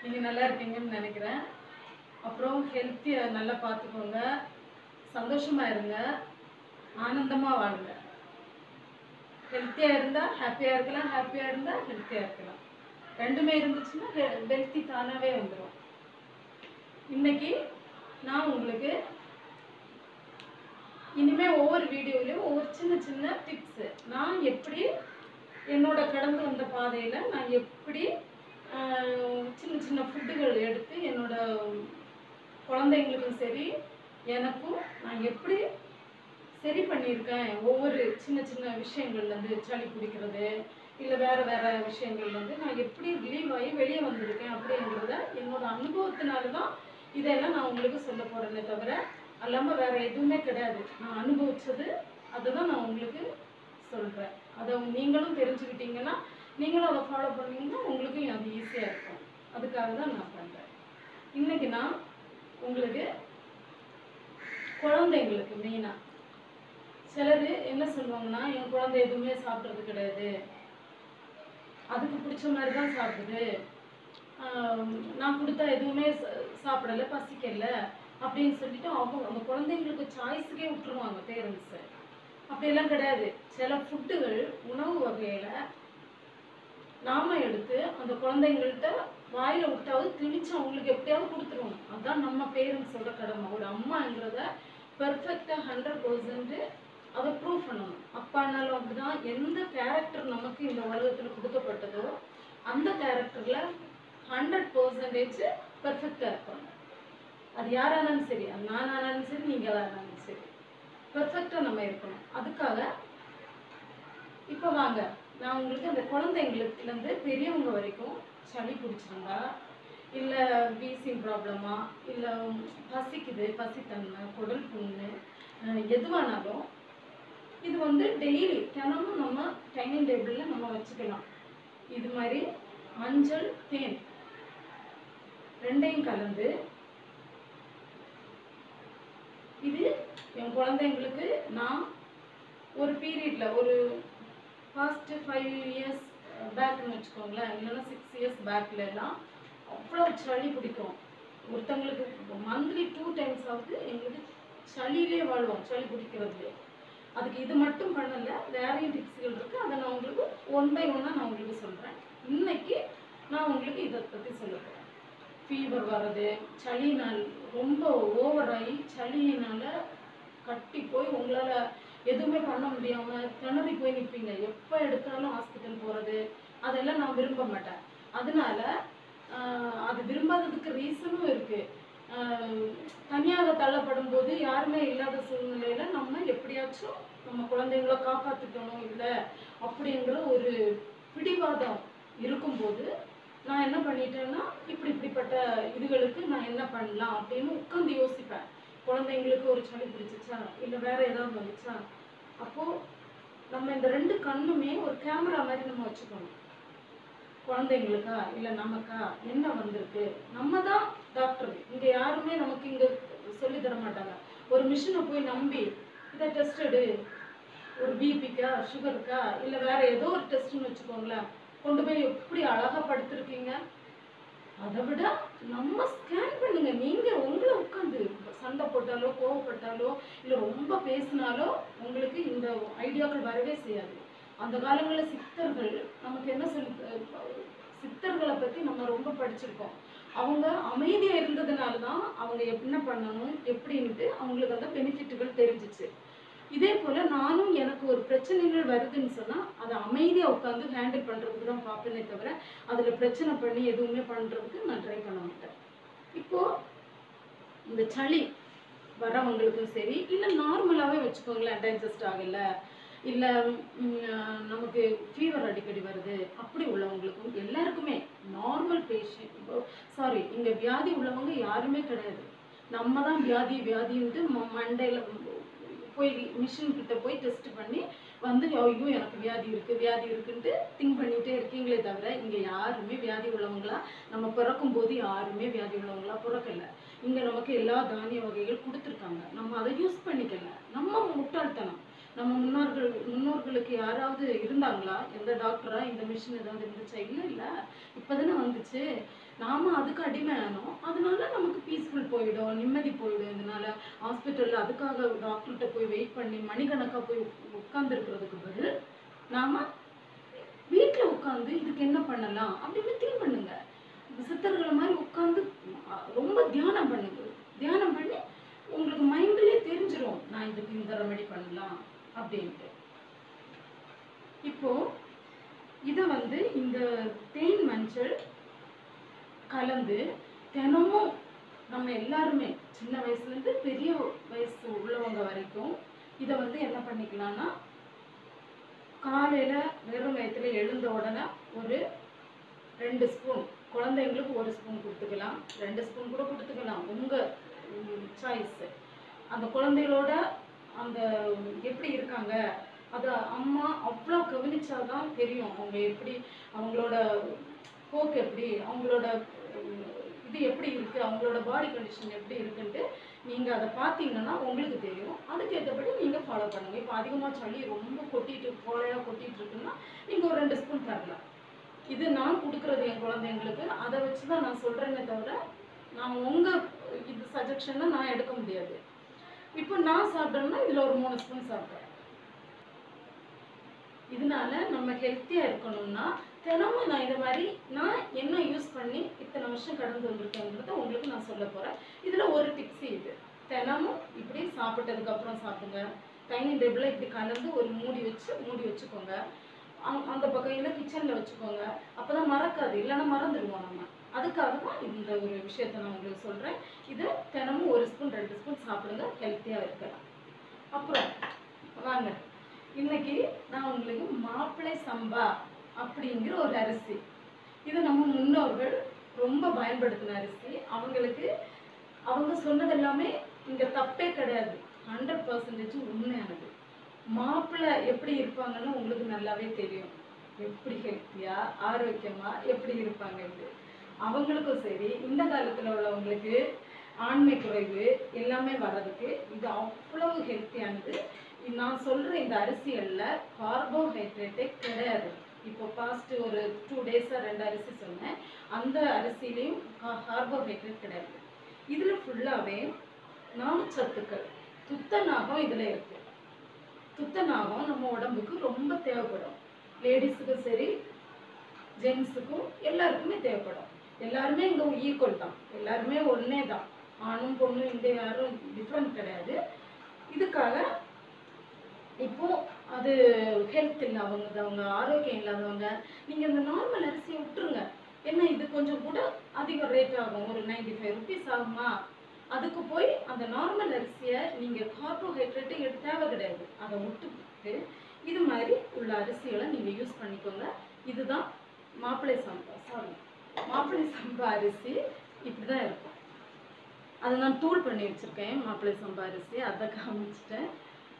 நீங்கள் நல்லா இருக்கீங்கன்னு நினைக்கிறேன் அப்புறம் ஹெல்த்தியை நல்லா பார்த்துக்கோங்க சந்தோஷமாக இருங்க ஆனந்தமாக வாழுங்க ஹெல்த்தியாக இருந்தால் ஹாப்பியாக இருக்கலாம் ஹாப்பியாக இருந்தால் ஹெல்த்தியாக இருக்கலாம் ரெண்டுமே இருந்துச்சுன்னா ஹெல்த்தி தானாகவே வந்துடும் இன்னைக்கு நான் உங்களுக்கு இனிமே ஒவ்வொரு வீடியோலையும் ஒவ்வொரு சின்ன சின்ன டிப்ஸு நான் எப்படி என்னோட கடந்து வந்த பாதையில் நான் எப்படி ஆஹ், சின்ன சின்ன ஃபுட்டுகள் எடுத்து என்னோட குழந்தைங்களுக்கும் சரி எனக்கும் நான் எப்படி சரி பண்ணியிருக்கேன் ஒவ்வொரு சின்ன சின்ன விஷயங்கள்லேருந்து சளி பிடிக்கிறது இல்லை வேறு வேறு விஷயங்கள்லேருந்து நான் எப்படி ரிலீவ் ஆகி வெளியே வந்திருக்கேன் அப்படிங்கிறத என்னோட அனுபவத்தினால தான் இதெல்லாம் நான் உங்களுக்கு சொல்ல போகிறேனே தவிர அல்லாமல் வேறு எதுவுமே கிடையாது நான் அனுபவிச்சது அதை தான் நான் உங்களுக்கு சொல்கிறேன் அதை நீங்களும் தெரிஞ்சுக்கிட்டீங்கன்னா நீங்களும் அதை ஃபாலோ பண்ணீங்கன்னா உங்களுக்கும் அது ஈஸியாக இருக்கும் அதுக்காக தான் நான் பண்ணுறேன் இன்னைக்கு நான் உங்களுக்கு குழந்தைங்களுக்கு மெயினாக சிலர் என்ன சொல்லுவாங்கன்னா என் குழந்தை எதுவுமே சாப்பிட்றது கிடையாது அதுக்கு பிடிச்ச மாதிரி தான் சாப்பிடுது ஆஹ் நான் கொடுத்தா எதுவுமே ச- சாப்பிடல பசிக்கல அப்படின்னு சொல்லிட்டு அவங்க அந்த குழந்தைங்களுக்கு சாய்ஸுக்கே விட்டுருவாங்க பேரண்ட்ஸு அப்படியெல்லாம் கிடையாது சில ஃபுட்டுகள் உணவு வகையில் நாம எடுத்து அந்த குழந்தைங்கள்ட்ட வாயில விட்டாவது திணிச்சு அவங்களுக்கு எப்படியாவது கொடுத்துருவோம் அதான் நம்ம பேரண்ட்ஸோட கடமை ஒரு அம்மாங்கிறத பெர்ஃபெக்டாக ஹண்ட்ரட் பர்சன்ட் அதை ப்ரூவ் பண்ணணும் அப்பானாலும் அப்படிதான் எந்த கேரக்டர் நமக்கு இந்த உலகத்தில் கொடுக்கப்பட்டதோ அந்த கேரக்டரில் ஹண்ட்ரட் பர்சன்டேஜ் பெர்ஃபெக்டாக இருப்பாங்க அது யாரானாலும் சரி அது நானானாலும் சரி நீங்கள் ஆனாலும் சரி பெர்ஃபெக்டாக நம்ம இருக்கணும் அதுக்காக இப்போ வாங்க நான் உங்களுக்கு அந்த குழந்தைங்களுக்குலேருந்து பெரியவங்க வரைக்கும் சளி பிடிச்சிருந்தா இல்லை வீசிங் ப்ராப்ளமா இல்லை பசிக்குது பசித்தன்மை குடல் புண்ணு அஹ் எதுவானாலும் இது வந்து டெய்லி தினமும் நம்ம டைனிங் டேபிளில் நம்ம வச்சுக்கலாம் இது மாதிரி மஞ்சள் தேன் ரெண்டையும் கலந்து இது என் குழந்தைங்களுக்கு நான் ஒரு பீரியடில் ஒரு ஃபாஸ்ட் ஃபைவ் இயர்ஸ் பேக்னு வச்சுக்கோங்களேன் இல்லைன்னா சிக்ஸ் இயர்ஸ் பேக்கில் எல்லாம் அவ்வளோ சளி பிடிக்கும் ஒருத்தங்களுக்கு மந்த்லி டூ டைம்ஸ் ஆகுது எங்களுக்கு சளியிலே வாழ்வோம் சளி பிடிக்கிறதுலே அதுக்கு இது மட்டும் பண்ணல வேறையும் டிப்ஸ்கள் இருக்குது அதை நான் உங்களுக்கு ஒன் பை ஒன்னாக நான் உங்களுக்கு சொல்கிறேன் இன்னைக்கு நான் உங்களுக்கு இதை பற்றி சொல்ல போகிறேன் ஃபீவர் வர்றது சளினால் ரொம்ப ஓவராகி சளியினால கட்டி போய் உங்களால் எதுவுமே பண்ண முடியாமல் திணறி போய் நிற்பீங்க எப்போ எடுத்தாலும் ஹாஸ்பிட்டல் போகிறது அதெல்லாம் நான் விரும்ப மாட்டேன் அதனால ஆஹ், அது விரும்பாததுக்கு ரீசனும் இருக்குது தனியாக தள்ளப்படும் போது யாருமே இல்லாத சூழ்நிலையில நம்ம எப்படியாச்சும் நம்ம குழந்தைங்கள காப்பாற்றிக்கணும் இல்லை அப்படிங்கிற ஒரு பிடிவாதம் இருக்கும்போது நான் என்ன பண்ணிட்டேன்னா இப்படி இப்படிப்பட்ட இதுகளுக்கு நான் என்ன பண்ணலாம் அப்படின்னு உட்காந்து யோசிப்பேன் குழந்தைங்களுக்கு ஒரு சளி பிடிச்சிச்சா இல்லை வேற ஏதாவது வந்துச்சா அப்போ நம்ம இந்த ரெண்டு கண்ணுமே ஒரு கேமரா மாதிரி நம்ம வச்சுக்கணும் குழந்தைங்களுக்கா இல்லை நமக்கா என்ன வந்திருக்கு நம்ம தான் டாக்டர் இங்கே யாருமே நமக்கு இங்கே சொல்லி தர மாட்டாங்க ஒரு மிஷினை போய் நம்பி இதை டெஸ்ட் எடு ஒரு பிபிக்கா சுகருக்கா இல்லை வேற ஏதோ ஒரு டெஸ்ட்னு வச்சுக்கோங்களேன் கொண்டு போய் எப்படி அழகா படுத்திருக்கீங்க அதை விட நம்ம ஸ்கேன் பண்ணுங்க நீங்க உங்களை உட்காந்து சண்டை போட்டாலோ கோவப்பட்டாலோ இல்லை ரொம்ப பேசினாலோ உங்களுக்கு இந்த ஐடியாக்கள் வரவே செய்யாது அந்த காலங்களில் சித்தர்கள் நமக்கு என்ன சொல்லி அஹ் சித்தர்களை பற்றி நம்ம ரொம்ப படிச்சிருக்கோம் அவங்க அமைதியாக இருந்ததுனால தான் அவங்க என்ன பண்ணணும் எப்படின்ட்டு அவங்களுக்கு அந்த பெனிஃபிட்டுகள் தெரிஞ்சிச்சு இதே போல் நானும் எனக்கு ஒரு பிரச்சனைகள் வருதுன்னு சொன்னால் அதை அமைதியாக உட்காந்து ஹேண்டில் பண்ணுறதுக்கு தான் பார்ப்பேனே தவிர அதில் பிரச்சனை பண்ணி எதுவுமே பண்ணுறதுக்கு நான் ட்ரை பண்ண மாட்டேன் இப்போது இந்த சளி வரவங்களுக்கும் சரி இல்லை நார்மலாகவே வச்சுக்கோங்களேன் டைஜஸ்ட் ஆகலை இல்லை நமக்கு ஃபீவர் அடிக்கடி வருது அப்படி உள்ளவங்களுக்கும் எல்லாருக்குமே நார்மல் பேஷண்ட் சாரி இங்கே வியாதி உள்ளவங்க யாருமே கிடையாது நம்ம தான் வியாதி வியாதின்ட்டு ம மண்டையில் போய் மிஷின் கிட்ட போய் டெஸ்ட் பண்ணி வந்து ஐயோ எனக்கு வியாதி இருக்குது வியாதி இருக்குன்ட்டு திங்க் பண்ணிகிட்டே இருக்கீங்களே தவிர இங்கே யாருமே வியாதி உள்ளவங்களா நம்ம பிறக்கும் போது யாருமே வியாதி உள்ளவங்களா பிறக்கல இங்கே நமக்கு எல்லா தானிய வகைகள் கொடுத்துருக்காங்க நம்ம அதை யூஸ் பண்ணிக்கல நம்ம முட்டாள்தனம் நம்ம முன்னோர்கள் முன்னோர்களுக்கு யாராவது இருந்தாங்களா எந்த டாக்டரா இந்த மிஷின் ஏதாவது இருந்துச்சா இல்லை இல்லை இப்போதானே வந்துச்சு நாம அதுக்கு அடிமையானோம் அதனால நமக்கு பீஸ்ஃபுல் போயிடும் நிம்மதி போயிடும் இதனால ஹாஸ்பிட்டல்ல அதுக்காக டாக்டர்கிட்ட போய் வெயிட் பண்ணி மணிக்கணக்கா போய் உட்கார்ந்துருக்கிறதுக்கு பதில் நாம வீட்ல உட்காந்து இதுக்கு என்ன பண்ணலாம் அப்படின்னு திங்க் பண்ணுங்க இந்த சித்தர்கள் மாதிரி உட்காந்து ரொம்ப தியானம் பண்ணுங்க தியானம் பண்ணி உங்களுக்கு மைண்ட்லயே தெரிஞ்சிரும் நான் இதுக்கு இந்த ரெமெடி பண்ணலாம் அப்படின்ட்டு இப்போ இதை வந்து இந்த தேன் மஞ்சள் கலந்து தினமும் நம்ம எல்லாருமே சின்ன வயசுலேருந்து பெரிய வயசு உள்ளவங்க வரைக்கும் இதை வந்து என்ன பண்ணிக்கலாம்னா காலையில் வெறும் வயிற்றுல எழுந்த உடனே ஒரு ரெண்டு ஸ்பூன் குழந்தைங்களுக்கு ஒரு ஸ்பூன் கொடுத்துக்கலாம் ரெண்டு ஸ்பூன் கூட கொடுத்துக்கலாம் உங்கள் சாய்ஸு அந்த குழந்தைகளோட அந்த எப்படி இருக்காங்க அது அம்மா அவ்வளோ கவனிச்சாதான் தெரியும் அவங்க எப்படி அவங்களோட போக்கு எப்படி அவங்களோட உம், இது எப்படி இருக்கு அவங்களோட பாடி கண்டிஷன் எப்படி இருக்குன்ட்டு நீங்க அதை பார்த்தீங்கன்னா உங்களுக்கு தெரியும் அதுக்கேற்றபடி நீங்க ஃபாலோ பண்ணுங்க இப்போ அதிகமா சளி ரொம்ப கொட்டிட்டு கோலையா கொட்டிட்டு இருக்குன்னா நீங்க ஒரு ரெண்டு ஸ்பூன் தரலாம் இது நான் கொடுக்குறது என் குழந்தைங்களுக்கு அதை வச்சு தான் நான் சொல்றேனே தவிர நான் உங்க இது சஜஷனை நான் எடுக்க முடியாது இப்போ நான் சாப்பிட்றேன்னா இதுல ஒரு மூணு ஸ்பூன் சாப்பிட்றேன் இதனால நம்ம ஹெல்த்தியா இருக்கணும்னா தினமும் நான் இது மாதிரி நான் என்ன யூஸ் பண்ணி இத்தனை வருஷம் கடந்து வந்திருக்கேங்கிறத உங்களுக்கு நான் சொல்ல போறேன் இதுல ஒரு டிப்ஸ் இது தினமும் இப்படி சாப்பிட்டதுக்கு அப்புறம் சாப்பிடுங்க டைனிங் டேபிளில் இப்படி கலந்து ஒரு மூடி வச்சு மூடி வச்சுக்கோங்க அங்க- அந்த பக்கம் இல்லை கிச்சனில் வச்சுக்கோங்க அப்பதான் மறக்காது இல்லைன்னா மறந்துடுவோம் நம்ம அதுக்காக தான் இந்த ஒரு விஷயத்தை நான் உங்களுக்கு சொல்றேன் இது தினமும் ஒரு ஸ்பூன் ரெண்டு ஸ்பூன் சாப்பிடுங்க ஹெல்த்தியா இருக்கலாம் அப்புறம் வாங்க இன்னைக்கு நான் உங்களுக்கு மாப்பிள்ளை சம்பா அப்படிங்கிற ஒரு அரிசி இது நம்ம முன்னோர்கள் ரொம்ப பயன்படுத்தின அரிசி அவங்களுக்கு அவங்க சொன்னது எல்லாமே இங்க தப்பே கிடையாது ஹண்ட்ரட் பர்சன்டேஜ் உண்மையானது மாப்பிள்ளை எப்படி இருப்பாங்கன்னு உங்களுக்கு நல்லாவே தெரியும் எப்படி ஹெல்த்தியா ஆரோக்கியமா எப்படி இருப்பாங்கன்னு அவங்களுக்கும் சரி இந்த காலத்துல உள்ளவங்களுக்கு ஆண்மை குறைவு எல்லாமே வர்றதுக்கு இது அவ்வளவு ஹெல்த்தியானது நான் சொல்ற இந்த அரிசிகள்ல கார்போஹைட்ரேட்டே கிடையாது இப்போ பாஸ்ட் ஒரு டூ டேஸாக ரெண்டு அரிசி சொன்னேன் அந்த அரிசிலையும் கார்போஹைட்ரேட் கிடையாது இதுல ஃபுல்லாவே நார்ச்சத்துக்கள் துத்தநாகம் இதுல இருக்கு துத்தநாகம் நம்ம உடம்புக்கு ரொம்ப தேவைப்படும் லேடிஸுக்கும் சரி ஜென்ஸுக்கும் எல்லாருக்குமே தேவைப்படும் எல்லாருமே இங்க ஈக்குவல் தான் எல்லாருமே ஒண்ணே தான் ஆணும் பொண்ணும் இங்க யாரும் டிஃப்ரெண்ட் கிடையாது இதுக்காக இப்போ அது ஹெல்த் இல்லாதவங்க அவங்க ஆரோக்கியம் இல்லாதவங்க நீங்க இந்த நார்மல் அரிசியை விட்டுருங்க என்ன இது கொஞ்சம் கூட அதிக ரேட் ஆகும் ஒரு நைன்டி ஃபைவ் ருபீஸ் ஆகுமா அதுக்கு போய் அந்த நார்மல் அரிசியை நீங்க கார்போஹைட்ரேட்டே எடுத்து தேவை கிடையாது அதை விட்டுட்டு இது மாதிரி உள்ள அரிசிகளை நீங்க யூஸ் பண்ணிக்கோங்க இதுதான் மாப்பிள்ளை சம்பா சாரி மாப்பிள்ளை சம்பா அரிசி இப்படிதான் இருக்கும் அதை நான் தூள் பண்ணி வச்சிருக்கேன் மாப்பிள்ளை சம்பா அரிசி அதை காமிச்சிட்டேன்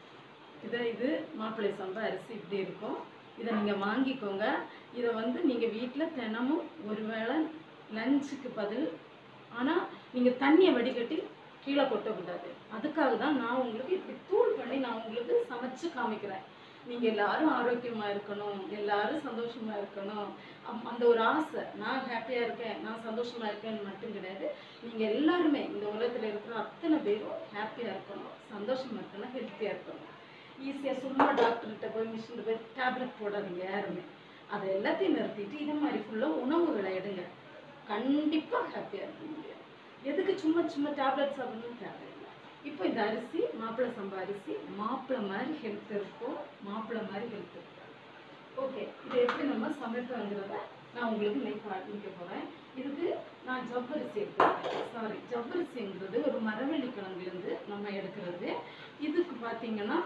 இதை இது மாப்பிள்ளை சம்பா அரிசி இப்படி இருக்கும் இதை நீங்கள் வாங்கிக்கோங்க இதை வந்து நீங்கள் வீட்டில் தினமும் ஒருவேளை லஞ்சுக்கு பதில் ஆனால் நீங்கள் தண்ணியை வடிகட்டி கீழே கொட்டக்கூடாது அதுக்காக தான் நான் உங்களுக்கு இப்படி தூள் பண்ணி நான் உங்களுக்கு சமைச்சு காமிக்கிறேன் நீங்கள் எல்லாரும் ஆரோக்கியமாக இருக்கணும் எல்லாரும் சந்தோஷமாக இருக்கணும் அம்- அந்த ஒரு ஆசை நான் ஹாப்பியாக இருக்கேன் நான் சந்தோஷமாக இருக்கேன்னு மட்டும் கிடையாது நீங்கள் எல்லாருமே இந்த உலகத்தில் இருக்கிற அத்தனை பேரும் ஹாப்பியாக இருக்கணும் சந்தோஷமாக இருக்கணும் ஹெல்த்தியாக இருக்கணும் ஈஸியாக சும்மா டாக்டர்கிட்ட போய் மிஷினில் போய் டேப்லெட் போடாதீங்க யாருமே அதை எல்லாத்தையும் நிறுத்திட்டு இது மாதிரி ஃபுல்லாக உணவுகளை எடுங்க கண்டிப்பாக ஹாப்பியாக இருக்க முடியும் எதுக்கு சும்மா சும்மா டேப்லெட் சாப்பிடணும் தேவையில்லை இப்போ இந்த அரிசி மாப்பிள்ளை சம்பா அரிசி மாப்பிள்ளை மாதிரி ஹெல்த் இருக்கும் மாப்பிள்ளை மாதிரி ஹெல்த் இருக்கும் ஓகே இது எப்படி நம்ம சமைப்போங்கிறத நான் உங்களுக்கு இன்னைக்கு காண்பிக்க போகிறேன் இதுக்கு நான் ஜவ்வரிசி எடுத்துருக்கேன் சாரி ஜவ்வரிசிங்கிறது ஒரு மரவள்ளி கிழங்குலேருந்து நம்ம எடுக்கிறது இதுக்கு பார்த்தீங்கன்னா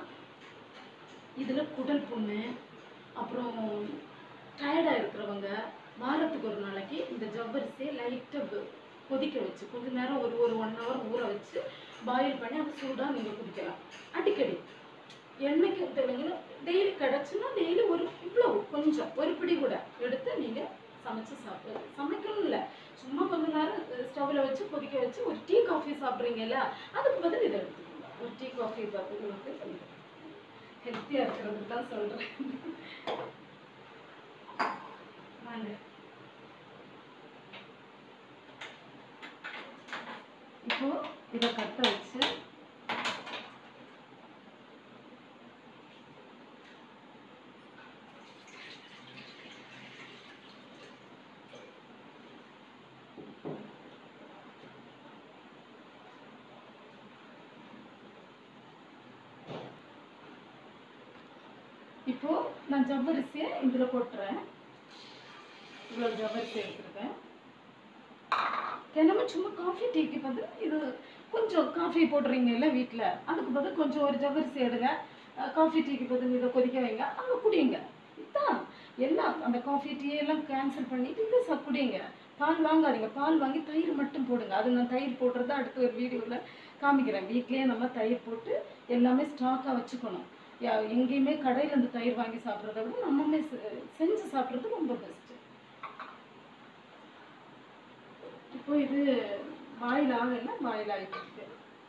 இதில் குடல் புண்ணு அப்புறம் டயர்டாக இருக்கிறவங்க வாரத்துக்கு ஒரு நாளைக்கு இந்த ஜவ்வரிசியை லைட்டாக கொதிக்க வச்சு கொஞ்ச நேரம் ஒரு ஒரு ஒன் ஹவர் ஊற வச்சு பாயில் பண்ணி அதை சூடாக நீங்கள் குடிக்கலாம் அடிக்கடி என்னைக்கு தெலுங்குன்னு டெய்லி கிடச்சுன்னா டெய்லி ஒரு இவ்வளோ கொஞ்சம் ஒரு பிடி கூட எடுத்து நீங்கள் சமைச்சு சாப்பிடு சமைக்கணும் இல்லை சும்மா கொஞ்ச நேரம் ஸ்டவ்வில் வச்சு கொதிக்க வச்சு ஒரு டீ காஃபி சாப்பிட்றீங்கல்ல அதுக்கு பதில் இதை எடுத்துக்கோங்க ஒரு டீ காஃபி பதில் வந்து பண்ணிக்கலாம் ஹெல்த்தியாக இருக்கிறதுக்கு தான் சொல்கிறேன் வாங்க இதை கட்ட வச்சு இப்போ நான் ஜவ்வரிசியை இதில் போட்டுறேன் இவ்வளோ ஜவ்வரிசி எடுத்துருக்கேன் தினமும் சும்மா காஃபி டீக்கு பதில் இது கொஞ்சம் காஃபி போடுறீங்கல்ல வீட்டில் அதுக்கு பதில் கொஞ்சம் ஒரு ஜவ்வரிசி எடுங்க அஹ் காஃபி டீக்கு பதில் இதை கொதிக்க வைங்க அங்கே குடிங்க இதுதான் எல்லாம் அந்த காஃபி டீ எல்லாம் கேன்சல் பண்ணிட்டு இதை ச குடிங்க பால் வாங்காதீங்க பால் வாங்கி தயிர் மட்டும் போடுங்க அது நான் தயிர் போடுறத அடுத்த ஒரு வீடியோவில் காமிக்கிறேன் வீட்லேயே நம்ம தயிர் போட்டு எல்லாமே ஸ்டாக்காக வச்சுக்கணும் யா- எங்கேயுமே கடையில் இருந்து தயிர் வாங்கி சாப்பிட்றத விட நம்மமே செ- செஞ்சு சாப்பிட்றது ரொம்ப பெஸ்ட்டு இப்போ இது பாயில் ஆகல பாயில் ஆகிட்டு இருக்கு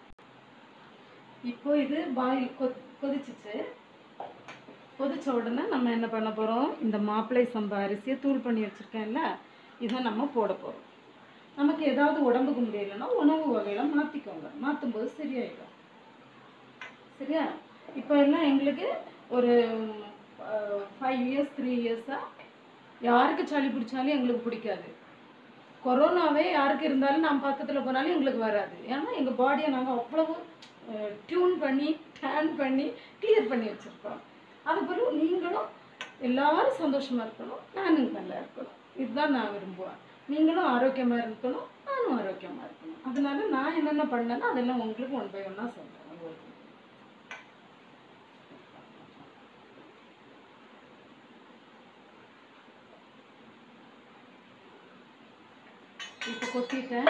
இப்போ இது பாயில் கொ கொதிச்சிச்சு கொதிச்ச உடனே நம்ம என்ன பண்ண போகிறோம் இந்த மாப்பிளை சம்பா அரிசியை தூள் பண்ணி வச்சுருக்கேன்ல இதை நம்ம போட போகிறோம் நமக்கு ஏதாவது உடம்புக்கு முடியலைன்னா உணவு வகையில மாற்றிக்கோங்க மாற்றும்போது சரியாயிடும் சரியா இப்போ எல்லாம் எங்களுக்கு ஒரு ஃபைவ் இயர்ஸ் த்ரீ இயர்ஸாக யாருக்கு சளி பிடிச்சாலும் எங்களுக்கு பிடிக்காது கொரோனாவே யாருக்கு இருந்தாலும் நம்ம பக்கத்தில் போனாலும் எங்களுக்கு வராது ஏன்னா எங்கள் பாடியை நாங்கள் அவ்வளவு டியூன் பண்ணி டேன் பண்ணி கிளியர் பண்ணி வச்சுருக்கோம் அதுபோல் நீங்களும் எல்லாரும் சந்தோஷமாக இருக்கணும் நானும் நல்லா இருக்கணும் இதுதான் நான் விரும்புவேன் நீங்களும் ஆரோக்கியமாக இருக்கணும் நானும் ஆரோக்கியமாக இருக்கணும் அதனால நான் என்னென்ன பண்ணேனோ அதெல்லாம் உங்களுக்கு ஒன் பை ஒன்னாக சொல்கிறேன் இப்போ கொத்திட்டேன்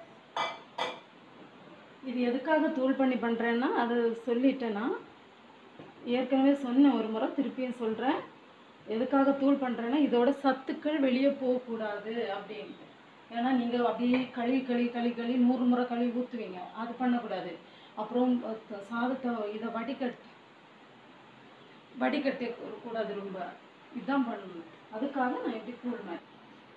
இது எதுக்காக தூள் பண்ணி பண்ணுறேன்னா அது சொல்லிட்டேன்னா ஏற்கனவே சொன்னேன் ஒரு முறை திருப்பியும் சொல்கிறேன் எதுக்காக தூள் பண்ணுறேன்னா இதோட சத்துக்கள் வெளியே போகக்கூடாது அப்படின்ட்டு ஏன்னா நீங்கள் அப்படியே கழுவி கழுவி கழுவி கழுவி நூறு முறை கழுவி ஊற்றுவீங்க அது பண்ணக்கூடாது அப்புறம் அஹ், சாதத்தை இதை வடிகட் வடிகட்டி கூடாது ரொம்ப இதுதான் பண்ணணும் அதுக்காக நான் இப்படி கூழ் மாதிரி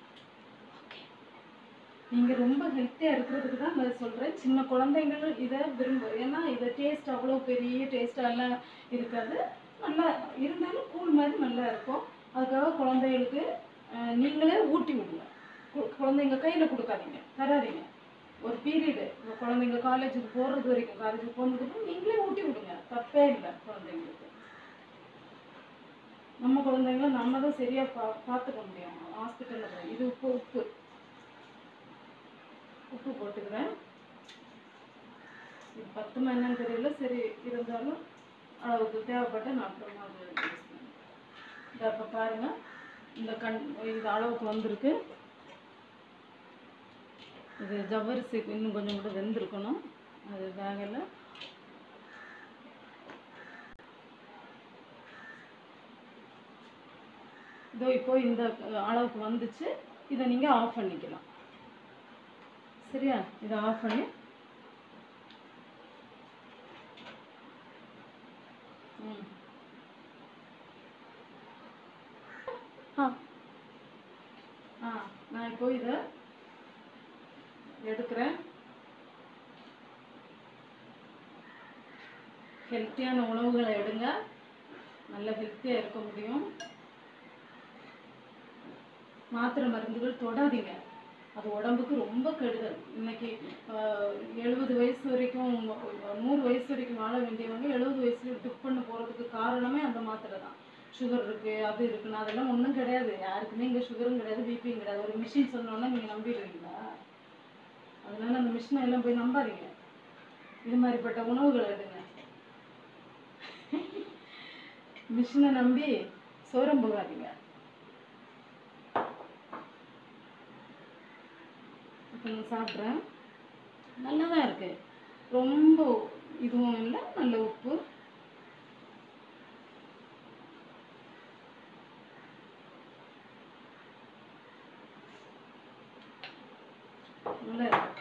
நீங்கள் ரொம்ப ஹெல்த்தியாக இருக்கிறதுக்கு தான் நான் சொல்கிறேன் சின்ன குழந்தைங்களும் இதை விரும்பும் ஏன்னா இதை டேஸ்ட் அவ்வளோ பெரிய டேஸ்டாலாம் இருக்காது நல்லா இருந்தாலும் கூழ் மாதிரி நல்லா இருக்கும் அதுக்காக குழந்தைகளுக்கு அஹ், நீங்களே ஊட்டி விடுங்க கு- குழந்தைங்க கையில் கொடுக்காதீங்க தராதீங்க ஒரு பீரியடு குழந்தைங்க காலேஜுக்கு போகிறது வரைக்கும் காலேஜுக்கு போனதுக்கு நீங்களே ஊட்டி விடுங்க தப்பே இல்லை குழந்தைங்களுக்கு நம்ம குழந்தைங்கள நம்ம தான் சரியாக பா பார்த்துக்க முடியும் ஹாஸ்பிட்டலில் போய் இது உப்பு உப்பு உப்பு போட்டுக்கிறேன் இது பத்து என்னன்னு தெரியல சரி இருந்தாலும் அளவுக்கு தேவைப்பட்ட நான் அப்புறமா அது யூஸ் பண்ணுறேன் இந்த இப்போ பாருங்கள் இந்த கண் இந்த அளவுக்கு வந்திருக்கு இது ஜவ்வரிசி இன்னும் கொஞ்சம் கூட வெந்திருக்கணும் அது வேகலை இதோ இப்போ இந்த அளவுக்கு வந்துச்சு இதை நீங்கள் ஆஃப் பண்ணிக்கலாம் சரியா இதை ஆஃப் பண்ணி ம் ஆ ஆ நான் இப்போ இதை எடுக்கிறேன் ஹெல்த்தியான உணவுகளை எடுங்க நல்ல ஹெல்த்தியாக இருக்க முடியும் மாத்திரை மருந்துகள் தொடாதீங்க அது உடம்புக்கு ரொம்ப கெடுதல் இன்னைக்கு எழுபது வயசு வரைக்கும் நூறு வயசு வரைக்கும் வாழ வேண்டியவங்க எழுபது வயசுல டிப் பண்ண போகிறதுக்கு காரணமே அந்த மாத்திரை தான் சுகர் இருக்கு அது இருக்குன்னு அதெல்லாம் ஒன்றும் கிடையாது யாருக்குமே இங்கே சுகரும் கிடையாது பிபியும் கிடையாது ஒரு மிஷின் சொன்னோன்னா நீங்கள் நம்பிடுவீங்களா அதனால அந்த மிஷினை எல்லாம் போய் நம்பாதீங்க இது மாதிரிப்பட்ட உணவுகளை எடுங்க மிஷினை நம்பி சோரம் போகாதீங்க இப்போ நான் சாப்பிட்றேன் நல்லா தான் இருக்கு ரொம்ப இதுவும் இல்லை நல்ல உப்பு நல்லா இருக்கு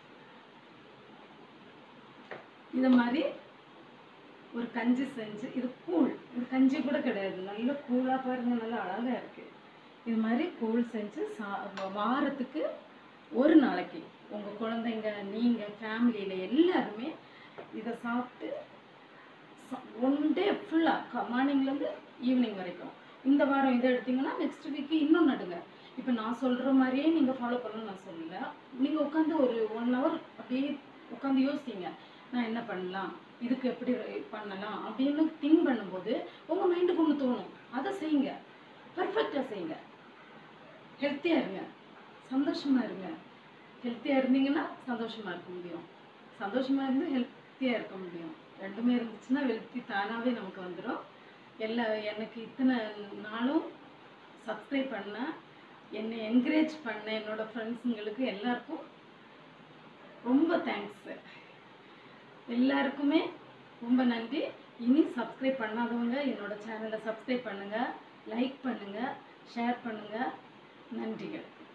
இந்த மாதிரி ஒரு கஞ்சி செஞ்சு இது கூழ் இது கஞ்சி கூட கிடையாது நல்ல கூழாக பாருங்க நல்லா அழகாக இருக்கு இது மாதிரி கூழ் செஞ்சு சா வாரத்துக்கு ஒரு நாளைக்கு உங்கள் குழந்தைங்க நீங்கள் ஃபேமிலியில் எல்லாருமே இதை சாப்பிட்டு ஒன் டே ஃபுல்லாக மார்னிங்லேருந்து ஈவினிங் வரைக்கும் இந்த வாரம் இதை எடுத்தீங்கன்னா நெக்ஸ்ட் வீக்கு இன்னும் நடுங்க இப்போ நான் சொல்கிற மாதிரியே நீங்கள் ஃபாலோ பண்ணணும்னு நான் சொல்லல நீங்கள் உட்காந்து ஒரு ஒன் ஹவர் அப்படியே உட்காந்து யோசிங்க நான் என்ன பண்ணலாம் இதுக்கு எப்படி பண்ணலாம் அப்படின்னு திங்க் பண்ணும்போது உங்கள் மைண்டுக்கு ஒன்று தோணும் அதை செய்யுங்க பர்ஃபெக்டாக செய்யுங்க ஹெல்த்தியாக இருங்க சந்தோஷமாக இருங்க ஹெல்த்தியாக இருந்தீங்கன்னா சந்தோஷமாக இருக்க முடியும் சந்தோஷமாக இருந்து ஹெல்த்தியாக இருக்க முடியும் ரெண்டுமே இருந்துச்சுன்னா ஹெல்த்தி தானாகவே நமக்கு வந்துடும் எல்லா எனக்கு இத்தனை நாளும் சப்ஸ்கிரைப் பண்ண என்னை என்கரேஜ் பண்ண என்னோட ஃப்ரெண்ட்ஸுங்களுக்கு எல்லாருக்கும் ரொம்ப தேங்க்ஸு எல்லாருக்குமே ரொம்ப நன்றி இனி சப்ஸ்கிரைப் பண்ணாதவங்க என்னோட சேனலை சப்ஸ்கிரைப் பண்ணுங்கள் லைக் பண்ணுங்கள் ஷேர் பண்ணுங்கள் நன்றிகள்